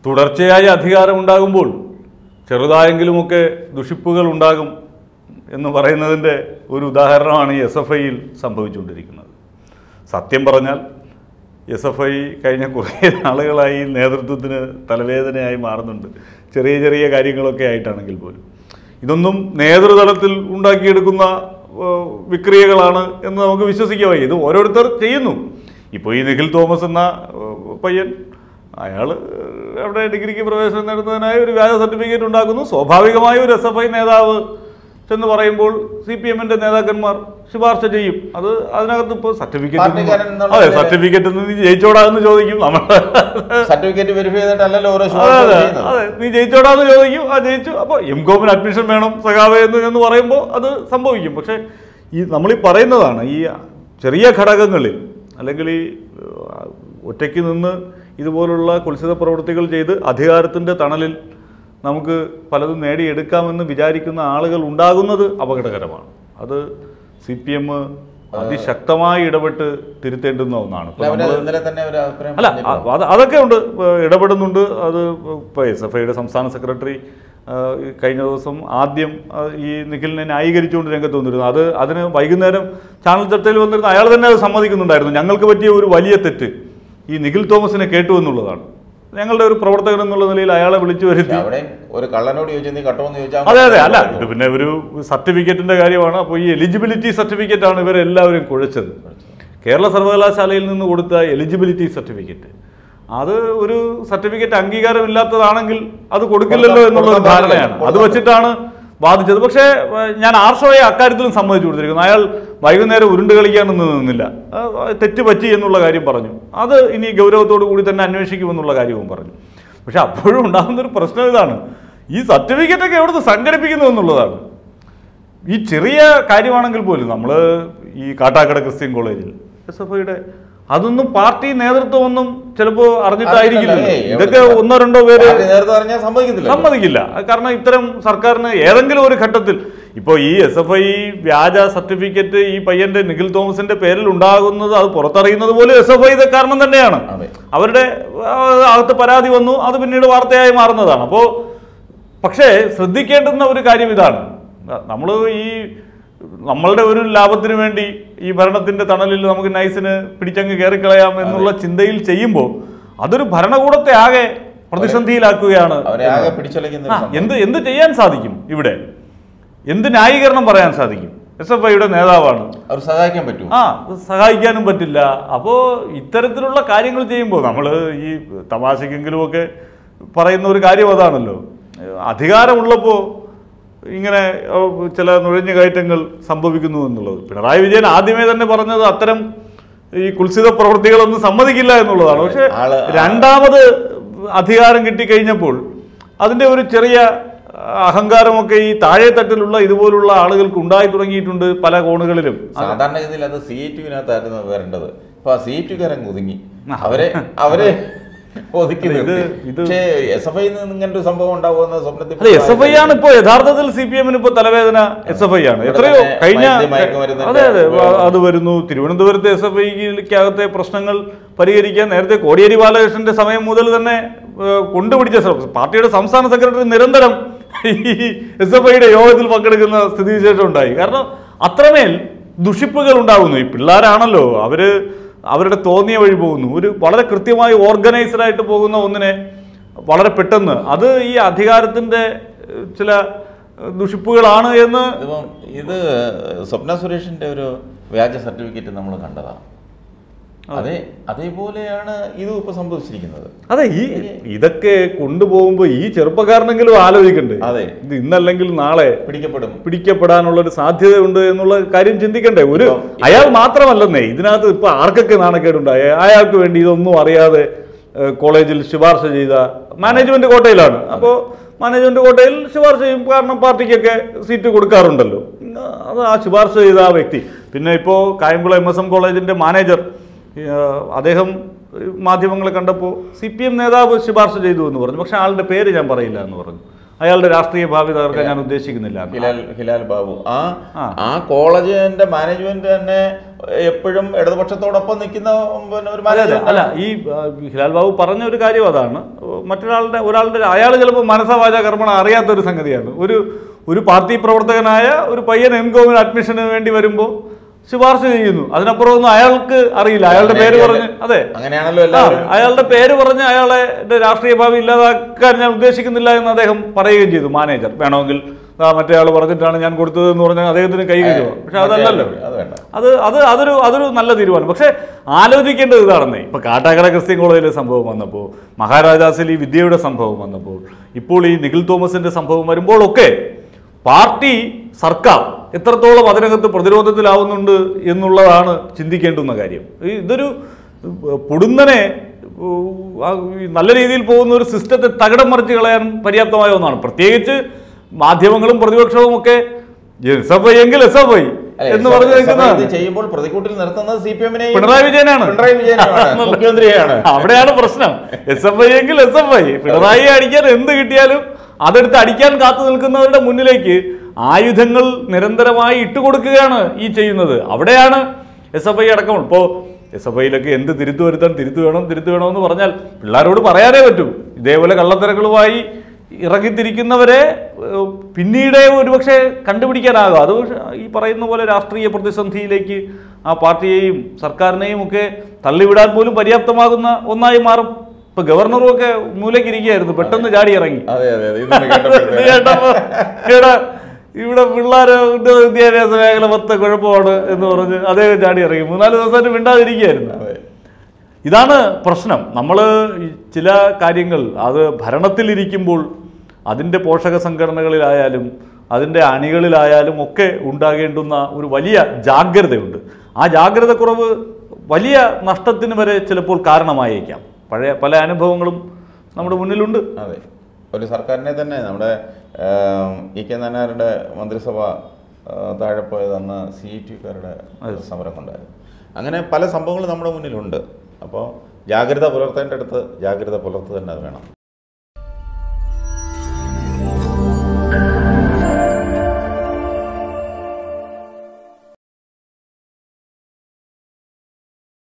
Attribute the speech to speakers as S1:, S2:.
S1: തുടർച്ചയായി അധികാരം ഉണ്ടാകുമ്പോൾ ചെറുതായെങ്കിലുമൊക്കെ ദുഷിപ്പുകൾ ഉണ്ടാകും എന്ന് പറയുന്നതിൻ്റെ ഒരു ഉദാഹരണമാണ് ഈ എസ് എഫ് ഐയിൽ സംഭവിച്ചുകൊണ്ടിരിക്കുന്നത് സത്യം പറഞ്ഞാൽ എസ് എഫ് ഐ കഴിഞ്ഞ കുറേ നാളുകളായി നേതൃത്വത്തിന് തലവേദനയായി മാറുന്നുണ്ട് ചെറിയ ചെറിയ കാര്യങ്ങളൊക്കെ ആയിട്ടാണെങ്കിൽ പോലും ഇതൊന്നും നേതൃതലത്തിൽ ഉണ്ടാക്കിയെടുക്കുന്ന ഏഹ്, വിക്രിയകളാണ് എന്ന് നമുക്ക് വിശ്വസിക്കാൻ വയ്യ ഇത് ഓരോരുത്തർ ചെയ്യുന്നു ഇപ്പോൾ ഈ നിഖിൽ തോമസ് എന്ന ഏഹ്, പയ്യൻ അയാൾ അവിടെ ഡിഗ്രിക്ക് പ്രവേശനം നേടുന്നതിനായി ഒരു വ്യാജ സർട്ടിഫിക്കറ്റ് ഉണ്ടാക്കുന്നു സ്വാഭാവികമായി ഒരു എസ് എഫ് ഐ നേതാവ് ചെന്ന് പറയുമ്പോൾ സി പി എമ്മിന്റെ നേതാക്കന്മാർ ശുപാർശ ചെയ്യും അത് അതിനകത്ത് ഇപ്പോൾ
S2: പാർട്ടിക്കാരൻ എന്നുള്ള
S1: സർട്ടിഫിക്കറ്റ് അതെ
S2: നിലയിൽ-
S1: സർട്ടിഫിക്കറ്റ് നീ ജയിച്ചോടാന്ന് ചോദിക്കും നമ്മൾ
S2: സർട്ടിഫിക്കറ്റ് വെരിഫൈ ചെയ്തിട്ടല്ലല്ലോ ഓരോ
S1: അതെ
S2: ശുപാർശ
S1: അതെ
S2: ചെയ്യുന്നത്
S1: അതെ നീ ജയിച്ചോടാന്ന് ചോദിക്കും ആ ജയിച്ചു അപ്പോൾ എം കോമിന് അഡ്മിഷൻ വേണം സഖാവേ എന്ന് എന്ന് പറയുമ്പോൾ അത് സംഭവിക്കും പക്ഷേ ഈ നമ്മൾ ഈ പറയുന്നതാണ് ഈ ചെറിയ ഘടകങ്ങളിൽ അല്ലെങ്കിൽ ഈ ഏഹ്, ഒറ്റയ്ക്ക് നിന്ന് ഇതുപോലുള്ള കുൽസിത പ്രവൃത്തികൾ ചെയ്ത് അധികാരത്തിൻ്റെ തണലിൽ നമുക്ക് പലതും നേടിയെടുക്കാമെന്ന് വിചാരിക്കുന്ന ആളുകൾ ഉണ്ടാകുന്നത് അപകടകരമാണ് അത് സി പി എം അതിശക്തമായി ഇടപെട്ട് തിരുത്തേണ്ടുന്ന ഒന്നാണ് ഇപ്പോൾ
S2: അല്ല, അവര്
S1: നമ്മള്
S2: ഇന്നലെ തന്നെ ഒരു അഭിപ്രായം
S1: അല്ല
S2: പറഞ്ഞിട്ടുണ്ട്.
S1: അ- അത് അതൊക്കെ ഉണ്ട് ഇപ്പൊ ഇടപെടുന്നുണ്ട് അത് ഇപ്പോൾ എസ് എഫ് ഐയുടെ സംസ്ഥാന സെക്രട്ടറി ആ, ഈ കഴിഞ്ഞ ദിവസം ആദ്യം ആ, ഈ നിഖിലിനെ ന്യായീകരിച്ചുകൊണ്ട് രംഗത്ത് വന്നിരുന്നു അത് അതിന് വൈകുന്നേരം ചാനൽ ചർച്ചയിൽ വന്നിരുന്ന അയാൾ തന്നെ അത് സമ്മതിക്കുന്നുണ്ടായിരുന്നു ഞങ്ങൾക്ക് പറ്റിയ ഒരു വലിയ തെറ്റ് ഈ നിഖിൽ തോമസിനെ കേട്ടു എന്നുള്ളതാണ് ഞങ്ങളുടെ ഒരു പ്രവർത്തകൻ എന്നുള്ള നിലയിൽ അയാളെ വിളിച്ചു വരുത്തി
S2: അവിടെ ഒരു കള്ളനോട് ചോദിച്ചാൽ നീ കട്ടോന്ന് ചോദിച്ചാൽ
S1: അതെ അതെ അല്ല ഇത് പിന്നെ ഒരു സർട്ടിഫിക്കറ്റിന്റെ കാര്യമാണ് അപ്പോൾ ഈ എലിജിബിലിറ്റി സർട്ടിഫിക്കറ്റ് ആണ് ഇവരെല്ലാവരും കുഴച്ചത് കേരള സർവകലാശാലയിൽ നിന്ന് കൊടുത്ത എലിജിബിലിറ്റി സർട്ടിഫിക്കറ്റ് അത് ഒരു സർട്ടിഫിക്കറ്റ് അംഗീകാരമില്ലാത്തതാണെങ്കിൽ അത് കൊടുക്കില്ലല്ലോ എന്നുള്ള ഒരു ധാരണയാണ് അത് വെച്ചിട്ടാണ് ബാധിച്ചത് പക്ഷേ ഏഹ്, ഞാൻ ആർഷോയെ അക്കാര്യത്തിലും സമ്മതിച്ചു കൊടുത്തിരിക്കുന്നു അയാൾ വൈകുന്നേരം ഉരുണ്ട് കളിക്കാനൊന്നും നിന്നില്ല ആ, തെറ്റ് പറ്റി എന്നുള്ള കാര്യം പറഞ്ഞു അത് ഇനി ഗൗരവത്തോടു കൂടി തന്നെ അന്വേഷിക്കുമെന്നുള്ള കാര്യവും പറഞ്ഞു പക്ഷെ അപ്പോഴും ഉണ്ടാകുന്ന ഒരു പ്രശ്നം ഇതാണ് ഈ സർട്ടിഫിക്കറ്റ് ഒക്കെ എവിടുന്ന് സംഘടിപ്പിക്കുന്നു എന്നുള്ളതാണ് ഈ ചെറിയ കാര്യമാണെങ്കിൽ പോലും നമ്മൾ ഈ കാട്ടാക്കട ക്രിസ്ത്യൻ കോളേജിൽ എസ് എഫ് ഐയുടെ അതൊന്നും പാർട്ടി നേതൃത്വമൊന്നും ചിലപ്പോൾ അറിഞ്ഞിട്ടായിരിക്കില്ല
S2: അറിഞ്ഞിട്ടില്ല. ഏയ്,
S1: ഇതൊക്കെ
S2: എവിടെ-
S1: ഒന്നോ രണ്ടോ പേര്
S2: പാർട്ടി നേരത്തെ പറഞ്ഞാൽ സമ്മതിക്കത്തില്ല
S1: സമ്മതിക്കില്ല കാരണം ഇത്തരം സർക്കാരിന് ഏതെങ്കിലും ഒരു ഘട്ടത്തിൽ ഇപ്പോൾ ഈ എസ് എഫ് ഐ വ്യാജ സർട്ടിഫിക്കറ്റ് ഈ പയ്യന്റെ നിഖിൽ തോമസിന്റെ പേരിൽ ഉണ്ടാകുന്നത് അത് പുറത്തറിയുന്നത് പോലും എസ് എഫ് ഐ ഇത് കാരണം തന്നെയാണ്
S2: അതെ.
S1: അവരുടെ ആ, അകത്ത് പരാതി വന്നു അത് പിന്നീട് വാർത്തയായി മാറുന്നതാണ് അപ്പോൾ പക്ഷേ ശ്രദ്ധിക്കേണ്ടുന്ന ഒരു കാര്യം ഇതാണ് നമ്മൾ ഈ നമ്മളുടെ ഒരു ലാഭത്തിന് വേണ്ടി ഈ ഭരണത്തിന്റെ തണലിൽ നമുക്ക് നൈസിന് പിടിച്ചങ്ങ് കയറിക്കളയാം എന്നുള്ള ചിന്തയിൽ ചെയ്യുമ്പോൾ അതൊരു ഭരണകൂടത്തെ ആകെ പ്രതിസന്ധിയിലാക്കുകയാണ്
S2: അവരെ ആകെ പിടിച്ചൊലയ്ക്കുന്ന ഒരു
S1: ആ,
S2: സംഭവം.
S1: എന്ത് എന്ത് ചെയ്യാൻ സാധിക്കും ഇവിടെ എന്ത് ന്യായീകരണം പറയാൻ സാധിക്കും എസ് എഫ് ഐയുടെ നേതാവാണ്
S2: അവർ സഹായിക്കാൻ പറ്റൂ
S1: ആ സഹായിക്കാനും പറ്റില്ല അപ്പോൾ ഇത്തരത്തിലുള്ള കാര്യങ്ങൾ ചെയ്യുമ്പോൾ നമ്മൾ ഈ തമാശക്കെങ്കിലുമൊക്കെ പറയുന്ന ഒരു കാര്യം അതാണല്ലോ അധികാരമുള്ളപ്പോൾ ഇങ്ങനെ ഓ, ചില നുഴഞ്ഞു കയറ്റങ്ങൾ സംഭവിക്കുന്നു എന്നുള്ളത് പിണറായി വിജയൻ ആദ്യമേ തന്നെ പറഞ്ഞത് അത്തരം ഈ കുൽസിത പ്രവൃത്തികളൊന്നും സമ്മതിക്കില്ല എന്നുള്ളതാണ് പക്ഷെ
S2: ആള്
S1: രണ്ടാമത് അധികാരം കിട്ടിക്കഴിഞ്ഞപ്പോൾ അതിൻ്റെ ഒരു ചെറിയ അഹങ്കാരമൊക്കെ ഈ താഴെ തട്ടിലുള്ള ഇതുപോലുള്ള ആളുകൾക്ക് ഉണ്ടായി തുടങ്ങിയിട്ടുണ്ട് പല കോണുകളിലും
S2: സാധാരണഗതിയിൽ അത് സി ടു വരേണ്ടത് അപ്പൊ ആ സി ടുക്കാരൻ ഒതുങ്ങി അവരെ അവരെ ഒതുക്കി
S1: ഇത്
S2: നിർത്തി.
S1: ഇത്
S2: പക്ഷേ എസ് എഫ് ഐ ഇങ്ങനെ ഒരു സംഭവം ഉണ്ടാവുമെന്ന സ്വപ്നത്തിൽ
S1: അതെ എസ് എഫ് ഐ ആണ് ഇപ്പോൾ യഥാർത്ഥത്തിൽ സി പി എമ്മിന് ഇപ്പോൾ തലവേദന എസ് എഫ് ഐ ആണ്
S2: ഇവിടെ
S1: എത്രയോ
S2: തന്നെ
S1: കഴിഞ്ഞ
S2: മയക്ക് മയക്കുമരുന്നിന്റെ
S1: അതെ അതെ
S2: ഉപയോഗം.
S1: അത് വരുന്നു തിരുവനന്തപുരത്തെ എസ് എഫ് ഐക്കകത്തെ പ്രശ്നങ്ങൾ പരിഹരിക്കാൻ നേരത്തെ കോടിയേരി ബാലകൃഷ്ണന്റെ സമയം മുതൽ തന്നെ ഏഹ്, കൊണ്ടുപിടിച്ച ശ്രമം പാർട്ടിയുടെ സംസ്ഥാന സെക്രട്ടറി നിരന്തരം ഈ എസ് എഫ് ഐയുടെ യോഗത്തിൽ പങ്കെടുക്കുന്ന സ്ഥിതിവിശേഷം ഉണ്ടായി കാരണം അത്രമേൽ ദുഷിപ്പുകൾ ഉണ്ടാകുന്നു ഈ പിള്ളേരാണല്ലോ അവര് അവരുടെ തോന്നിയ വഴി പോകുന്നു ഒരു വളരെ കൃത്യമായി ഓർഗനൈസ്ഡ് ആയിട്ട് പോകുന്ന ഒന്നിനെ വളരെ പെട്ടെന്ന് അത് ഈ അധികാരത്തിന്റെ ഏഹ്, ചില ഏഹ്, ദുഷിപ്പുകളാണ് എന്ന്
S2: ഇതിപ്പം ഇത് സ്വപ്ന സുരേഷിന്റെ ഒരു വ്യാജ സർട്ടിഫിക്കറ്റ് നമ്മൾ കണ്ടതാണ് അതെ അതേപോലെയാണ് ഇതും ഇപ്പൊ സംഭവിച്ചിരിക്കുന്നത്
S1: അതെ ഈ ഇതൊക്കെ കൊണ്ടുപോകുമ്പോൾ ഈ ചെറുപ്പക്കാരനെങ്കിലും ആലോചിക്കണ്ടേ
S2: അതെ.
S1: ഇത് ഇന്നല്ലെങ്കിൽ നാളെ
S2: പിടിക്കപ്പെടും
S1: പിടിക്കപ്പെടാനുള്ള ഒരു സാധ്യതയുണ്ട് എന്നുള്ള കാര്യം ചിന്തിക്കണ്ടേ ഒരു
S2: ഇപ്പം
S1: അയാൾ മാത്രമല്ലെന്നേ ഇതിനകത്ത് ഇപ്പൊ ആർക്കൊക്കെ നാണക്കേടുണ്ടായി അയാൾക്ക് വേണ്ടി ഇതൊന്നും അറിയാതെ ഏഹ്, കോളേജിൽ ശുപാർശ ചെയ്ത മാനേജ്മെന്റ് കോട്ടയിലാണ് അപ്പോൾ മാനേജ്മെന്റ് കോട്ടയിൽ ശുപാർശ ചെയ്യും കാരണം പാർട്ടിക്കൊക്കെ സീറ്റ് കൊടുക്കാറുണ്ടല്ലോ അത് ആ ശുപാർശ ചെയ്ത ആ വ്യക്തി പിന്നെ ഇപ്പോൾ കായംകുളം എം എസ് എം കോളേജിന്റെ മാനേജർ ഏഹ്, അദ്ദേഹം മാധ്യമങ്ങളെ കണ്ടപ്പോൾ സി പി എം നേതാവ് ശുപാർശ ചെയ്തു എന്ന് പറഞ്ഞു പക്ഷെ ആളുടെ പേര് ഞാൻ പറയില്ല എന്ന് പറഞ്ഞു അയാളുടെ രാഷ്ട്രീയ ഭാവി തകർക്കാൻ ഞാൻ ഉദ്ദേശിക്കുന്നില്ല
S2: ഹിലാൽ ഹിലാൽ ബാബു ആ
S1: ആ.
S2: ആ കോളേജിന്റെ മാനേജ്മെന്റ് തന്നെ എപ്പോഴും ഇടതുപക്ഷത്തോടൊപ്പം നിൽക്കുന്ന പിന്നെ ഒരു
S1: അല്ല അല്ല
S2: മാനേജ്മെന്റ്
S1: അല്ല ഈ ആ, ഹിലാൽ ബാബു പറഞ്ഞ ഒരു കാര്യം അതാണ് മറ്റൊരാളുടെ ഒരാളുടെ അയാൾ ചിലപ്പോൾ മനസ്സവാച കർമ്മണ അറിയാത്ത ഒരു സംഗതിയാണ് ഒരു ഒരു പാർട്ടി പ്രവർത്തകനായ ഒരു പയ്യൻ എം കോമിന് അഡ്മിഷന് വേണ്ടി വരുമ്പോൾ ശുപാർശ ചെയ്യുന്നു അതിനപ്പുറം ഒന്നും അയാൾക്ക് അറിയില്ല അയാളുടെ പേര് പറഞ്ഞ് അതെ
S2: അങ്ങനെയാണല്ലോ
S1: ആ,
S2: എല്ലാവരും
S1: അയാളുടെ പേര് പറഞ്ഞ് അയാളെ ന്റെ രാഷ്ട്രീയ ഭാവി ഇല്ലാതാക്കാൻ ഞാൻ ഉദ്ദേശിക്കുന്നില്ല എന്ന് അദ്ദേഹം പറയുകയും ചെയ്തു മാനേജർ വേണമെങ്കിൽ ആ, മറ്റേ ആൾ പറഞ്ഞിട്ടാണ് ഞാൻ കൊടുത്തത് എന്ന് പറഞ്ഞാൽ അദ്ദേഹത്തിന് കൈ കഴിയുക പക്ഷെ അതല്ലല്ലോ
S2: അത് വേണ്ട
S1: അത് അത് അതൊരു അതൊരു നല്ല തീരുമാനം പക്ഷേ ആലോചിക്കേണ്ടത് ഇതാണെന്നേ ഇപ്പൊ കാട്ടാക്കട ക്രിസ്ത്യൻ കോളേജിലെ സംഭവം വന്നപ്പോൾ മഹാരാജാസിൽ ഈ വിദ്യയുടെ സംഭവം വന്നപ്പോൾ ഇപ്പോൾ ഈ നിഖിൽ തോമസിന്റെ സംഭവം വരുമ്പോഴൊക്കെ പാർട്ടി സർക്കാർ എത്രത്തോളം അതിനകത്ത് പ്രതിരോധത്തിലാവുന്നുണ്ട് എന്നുള്ളതാണ് ചിന്തിക്കേണ്ടുന്ന കാര്യം ഈ ഇതൊരു പൊടുന്നനെ ഉം, ആ, ഈ നല്ല രീതിയിൽ പോകുന്ന ഒരു സിസ്റ്റത്തെ തകിടം മറിച്ച് കളയാൻ പര്യാപ്തമായ ഒന്നാണ് പ്രത്യേകിച്ച് മാധ്യമങ്ങളും പ്രതിപക്ഷവും ഒക്കെ എസ് എഫ് ഐ എങ്കിൽ എസ് എഫ് ഐ
S2: അല്ല,
S1: എന്ന്
S2: സഭ-
S1: പറഞ്ഞു
S2: സഭ
S1: നിൽക്കുന്നതാണ്
S2: ഇത് ചെയ്യുമ്പോൾ പ്രതികൂട്ടിൽ നിർത്തുന്നത് സി പി എമ്മിനെ
S1: പിണറായി വിജയനാണ്
S2: പിണറായി വിജയനാണ് മുഖ്യമന്ത്രിയാണ്
S1: അവിടെയാണ് പ്രശ്നം എസ് എഫ് ഐ എങ്കിൽ എസ് എഫ് ഐ പിണറായി അടിക്കാൻ എന്ത് കിട്ടിയാലും അതെടുത്ത് അടിക്കാൻ കാത്തു നിൽക്കുന്നവരുടെ മുന്നിലേക്ക് ആയുധങ്ങൾ നിരന്തരമായി ഇട്ടുകൊടുക്കുകയാണ് ഈ ചെയ്യുന്നത് അവിടെയാണ് എസ് എഫ് ഐ അടക്കം ഇപ്പോൾ എസ് എഫ് ഐയിലൊക്കെ എന്ത് തിരുത്തു വരുത്താൻ തിരുത്തു വേണം തിരുത്തു വേണമെന്ന് പറഞ്ഞാൽ പിള്ളേരോട് പറയാനേ പറ്റൂ ഇതേപോലെ കള്ളത്തരങ്ങളുമായി ഇറങ്ങിത്തിരിക്കുന്നവരെ ഏഹ്, പിന്നീട് ഒരുപക്ഷെ കണ്ടുപിടിക്കാനാകും അത് പക്ഷേ ഈ പറയുന്ന പോലെ രാഷ്ട്രീയ പ്രതിസന്ധിയിലേക്ക് ആ പാർട്ടിയെയും സർക്കാരിനെയും ഒക്കെ തള്ളിവിടാൻ പോലും പര്യാപ്തമാകുന്ന ഒന്നായി മാറും ഇപ്പൊ ഗവർണറും ഒക്കെ മൂലയ്ക്ക് ഇരിക്കുകയായിരുന്നു പെട്ടെന്ന് ചാടി ഇറങ്ങി
S2: അതെ അതെ അതെ ഇതൊന്ന്
S1: ഇത്
S2: കേട്ടപ്പോഴത്തേക്ക്
S1: കേട്ടപ്പോ ഇവിടെ ഇവിടെ പിള്ളേര് ഉന്നത വിദ്യാഭ്യാസ മേഖല മൊത്തം കുഴപ്പമാണ് എന്ന് പറഞ്ഞ് അദ്ദേഹം ചാടി ഇറങ്ങി മൂന്നാല് ദിവസമായിട്ട് മിണ്ടാതിരിക്കുകയായിരുന്നു
S2: അതെ
S1: ഇതാണ് പ്രശ്നം നമ്മൾ ചില കാര്യങ്ങൾ അത് ഭരണത്തിലിരിക്കുമ്പോൾ അതിൻ്റെ പോഷക സംഘടനകളിലായാലും അതിൻ്റെ അണികളിലായാലും ഒക്കെ ഉണ്ടാകേണ്ടുന്ന ഒരു വലിയ ജാഗ്രതയുണ്ട് ആ ജാഗ്രതക്കുറവ് വലിയ നഷ്ടത്തിന് വരെ ചിലപ്പോൾ കാരണമായേക്കാം പഴയ പല അനുഭവങ്ങളും നമ്മുടെ മുന്നിലുണ്ട്
S2: അതെ ഒരു സർക്കാരിനെ തന്നെ നമ്മുടെ ആം, ഇ കെ നായനാരുടെ മന്ത്രിസഭ ആ, താഴെ പോയത് അന്ന് സി ഇ ടിക്കാരുടെ സമരം കൊണ്ടായിരുന്നു അങ്ങനെ പല സംഭവങ്ങളും നമ്മുടെ മുന്നിലുണ്ട് അപ്പോൾ ജാഗ്രത പുലർത്തേണ്ടടുത്ത് ജാഗ്രത പുലർത്തുക തന്നെ അത് വേണം